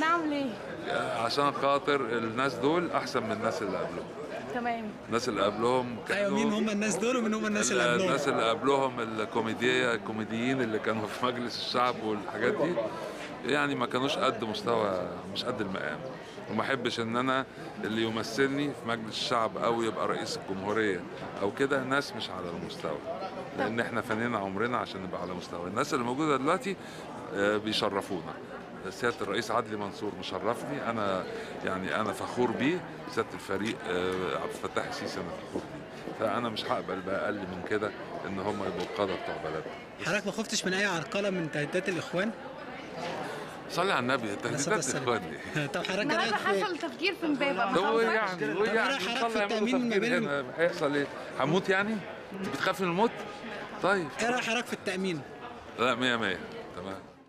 اعمل ايه عشان خاطر الناس دول احسن من الناس اللي قبلهم تمام الناس اللي قبلهم ايوه مين هم الناس دول ومين هم الناس اللي قبلهم الناس اللي قبلهم الكوميديا الكوميديين اللي كانوا في مجلس الشعب والحاجات دي يعني ما كانوش قد مستوى مش قد المقام وما احبش ان انا اللي يمثلني في مجلس الشعب او يبقى رئيس الجمهوريه او كده ناس مش على المستوى لان احنا فنينا عمرنا عشان نبقى على مستوى الناس اللي موجوده دلوقتي آه، بيشرفونا سياده الرئيس عدلي منصور مشرفني انا يعني انا فخور بيه سياده الفريق آه، عبد الفتاح السيسي انا فخور بيه فانا مش هقبل باقل من كده ان هم يبقوا القاده بتوع بلدنا حضرتك ما خفتش من اي عرقله من تهديدات الاخوان صلي على النبي عليه الصلاة تهديدات والسلام. اخواني طب حضرتك النهارده رايك في حصل تفجير في امبابه ما ده هو خافش؟ يعني هو طب يعني رأي إن حضرتك شاء في الله يعملوا التأمين ما تفجير بين- هنا هيحصل ايه؟ هموت يعني؟ انت بتخاف من الموت؟ طيب ايه رايك حضرتك في التامين لا 100 100 تمام